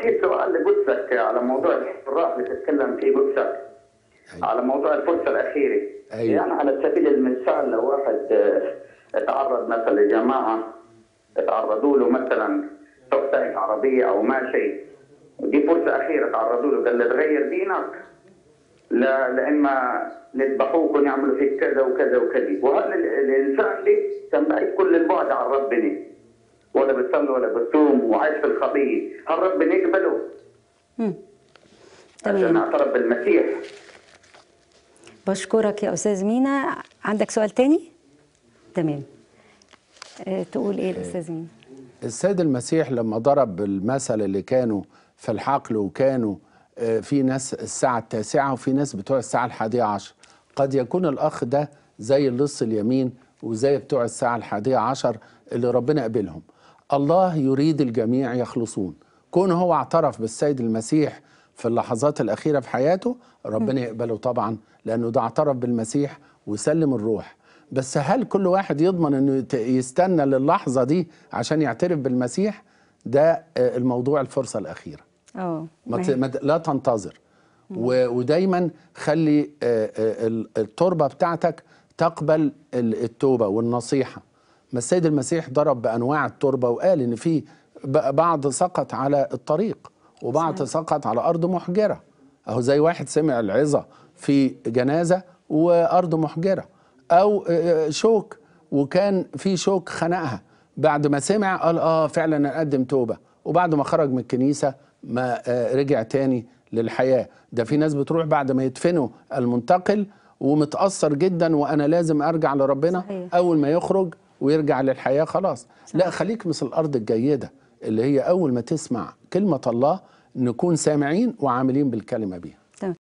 في سؤال لقدسك على موضوع الراح اللي تتكلم فيه قدسك على موضوع الفرصه الاخيره أيوة. يعني على سبيل المثال لو واحد آه، تعرض مثلا لجماعه تعرضوا له مثلا تحتاج عربيه او ما شيء دي فرصه اخيره تعرضوا له قال له تغير دينك لا لاما نذبحوك ونعملوا فيك كذا وكذا وكذا وهذا ال- الانسان دي كان بعيد كل البعد عن ربنا ولا بيصلي ولا بيصوم وعايش في الخطيه هل ربنا يقبله؟ مم. عشان تمام اعترف بالمسيح بشكرك يا استاذ مينا عندك سؤال تاني تمام آه، تقول ايه الاستاذ مينا السيد المسيح لما ضرب المثل اللي كانوا في الحقل وكانوا آه، في ناس الساعة التاسعة وفي ناس بتوع الساعة الحادية عشر قد يكون الأخ ده زي اللص اليمين وزي بتوع الساعة الحادية عشر اللي ربنا قبلهم الله يريد الجميع يخلصون كون هو اعترف بالسيد المسيح في اللحظات الأخيرة في حياته ربنا يقبله طبعا لأنه ده اعترف بالمسيح وسلم الروح بس هل كل واحد يضمن انه يت- يستنى للحظه دي عشان يعترف بالمسيح ده آه، الموضوع الفرصه الاخيره اه ما ما ت- هي- ما ت- لا تنتظر و- ودايما خلي آه، آه، ال- التربه بتاعتك تقبل ال- التوبه والنصيحه ما السيد المسيح ضرب بانواع التربه وقال ان في ب- بعض سقط على الطريق وبعض سقط على ارض محجره اهو زي واحد سمع العظه في جنازه وارض محجره او آه، شوك وكان في شوك خنقها بعد ما سمع قال اه فعلا انا اقدم توبه وبعد ما خرج من الكنيسه ما آه، رجع تاني للحياه ده في ناس بتروح بعد ما يدفنوا المنتقل ومتاثر جدا وانا لازم ارجع لربنا صحيح. اول ما يخرج ويرجع للحياه خلاص لا خليك مثل الارض الجيده اللي هي اول ما تسمع كلمه الله نكون سامعين وعاملين بالكلمه بيها